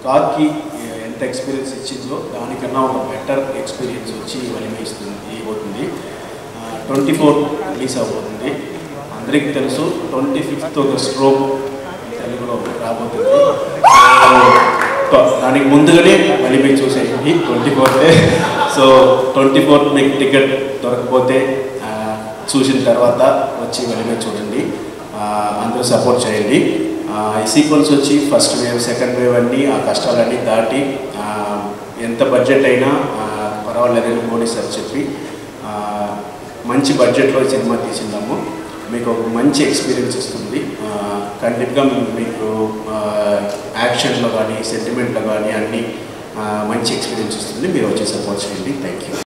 రాక్కి ఎంత ఎక్స్పీరియన్స్ ఇచ్చిందో దానికన్నా ఒక బెటర్ ఎక్స్పీరియన్స్ వచ్చి వలిమే ఇస్తుంది ఇవ్వబోతుంది ట్వంటీ ఫోర్ రిలీజ్ అవబోతుంది అందరికీ తెలుసు ట్వంటీ ఫిఫ్త్ ఒక స్ట్రోక్ తెలుగులో రాబోతుంది సో, దానికి ముందుగానే మళ్ళీ మీరు చూసేయండి ట్వంటీ ఫోర్తే సో ట్వంటీ ఫోర్త్ మీకు టికెట్ దొరకకపోతే ఆ, చూసిన తర్వాత వచ్చి మళ్ళీ మీరు చూడండి ఆ, అందరూ సపోర్ట్ చేయండి ఆ, ఈ సీక్వెన్స్ వచ్చి ఫస్ట్ వేవ్ సెకండ్ వేవ్ అన్నీ ఆ కష్టాలన్నీ దాటి ఆ, ఎంత బడ్జెట్ అయినా ఆ, పర్వాలేదని మోడీ సార్ చెప్పి ఆ, మంచి బడ్జెట్లో ఈ సినిమా తీసిందాము మీకు ఒక మంచి ఎక్స్పీరియన్స్ ఇస్తుంది ఆ, ఖండితంగా మీకు ఆ, యాక్షన్లో కానీ సెంటిమెంట్లో కానీ అన్నీ ఆ, మంచి ఎక్స్పీరియన్స్ ఇస్తుంది మీరు వచ్చి సపోర్ట్ చేయండి థ్యాంక్ యూ